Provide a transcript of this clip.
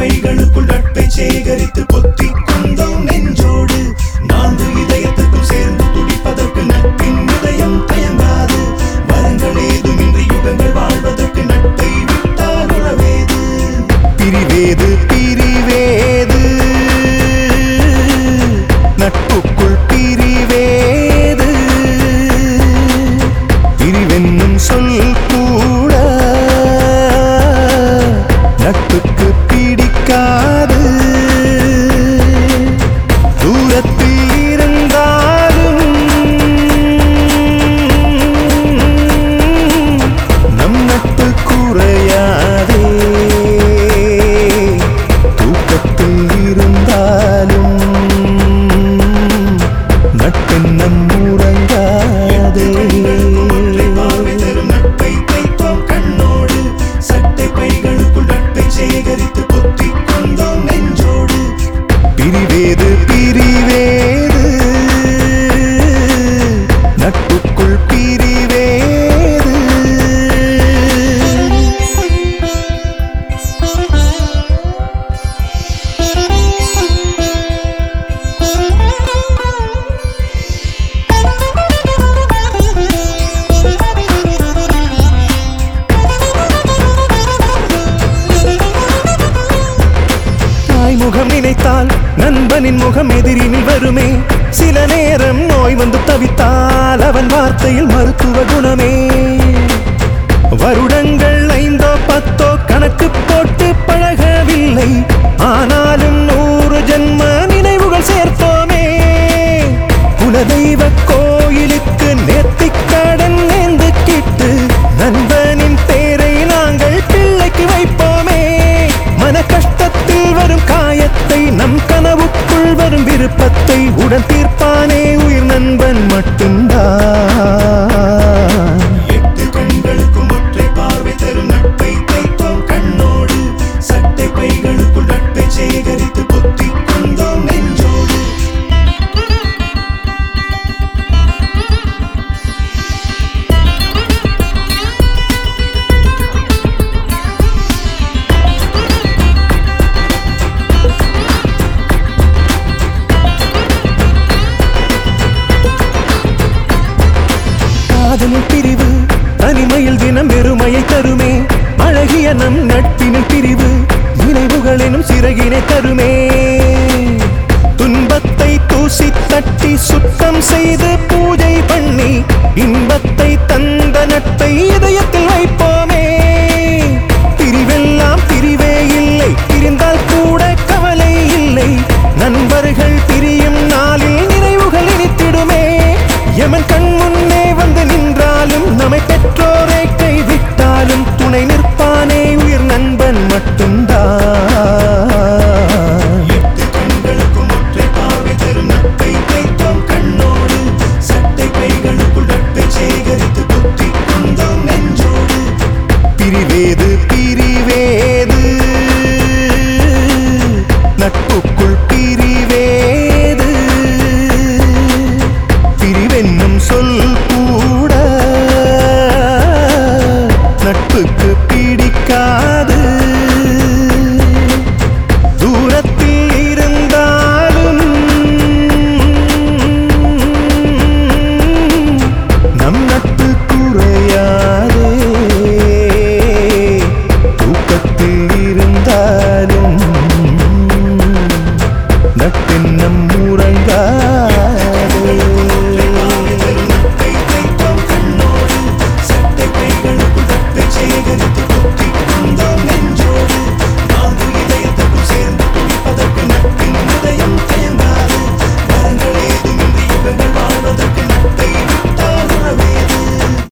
பைகளுக்குள் நட்பை சேகரித்து பொத்திக் கொண்டோம் நெஞ்சோடு நான்கு இதயத்துக்கும் சேர்ந்து துடிப்பதற்கு நட்பின் இதயம் தயங்காது வரங்கள் ஏதுமின்றி யுகங்கள் வாழ்வதற்கு நட்பை விட்டால் உறவேது பிரிவேது பிரிவேது நட்புக்குள் பிரிவேது பிரிவென்னும் சொல் கூட நட்புக்கு பிடிக்காது தூரத்தில் இருந்தாலும் நம் நட்பு குறையாதே தூக்கத்தில் இருந்தாலும் நட்பின் நம் உறங்காதே பார்வை தரும் நட்பை தைத்தோம் கண்ணோடு சட்டை பைகளுக்குள் நட்பை சேகரித்து பொத்திக் கொண்டோம் நெஞ்சோடு பிரிவேது பிரிவேது நட்புக்குள் பிரிவேது தாய் முகம் நினைத்தால் நண்பனின் முகம் எதிரினில் வருமே சில நேரம் நோய் வந்து தவித்தால் அவன் வார்த்தையில் மருத்துவ குணமே வருடங்கள் ஐந்தோ பத்தோ கணக்கு போட்டு பழகவில்லை ஆனாலும் நூறு ஜென்ம நினைவுகள் சேர்த்தோமே குலதெய்வ கோயிலுக்கு நேர்த்திக் கடன் நேர்ந்து கிட்டு நண்பனின் பேரை நாங்கள் பிள்ளைக்கு வைப்போமே மன கஷ்டத்தில் வரும் காயத்தை நம் கனவுக்குள் வரும் விருப்பத்தை உடன் தீர்ப்பானே உயிர் நண்பன் மட்டும்தான் எட்டு கண்களுக்கும் ஒற்றை பார்வை தரும் நட்பை தைத்தோம் கண்ணோடு சட்டை பைகளுக்குள் நட்பை சேகரித்து பொத்திக் கொண்டோம் நெஞ்சோடு காதலில் பிரிவு தனிமையில் தினம் வெறுமையை தருமே அழகிய நம் நட்பினில் பிரிவு நினைவுகளினும் சிறகினை தருமே துன்பத்தை தூசி தட்டி சுத்தம் செய்து பூஜை பண்ணி இன்பத்தை தந்த நட்பை இதயத்தில் வைப்போமே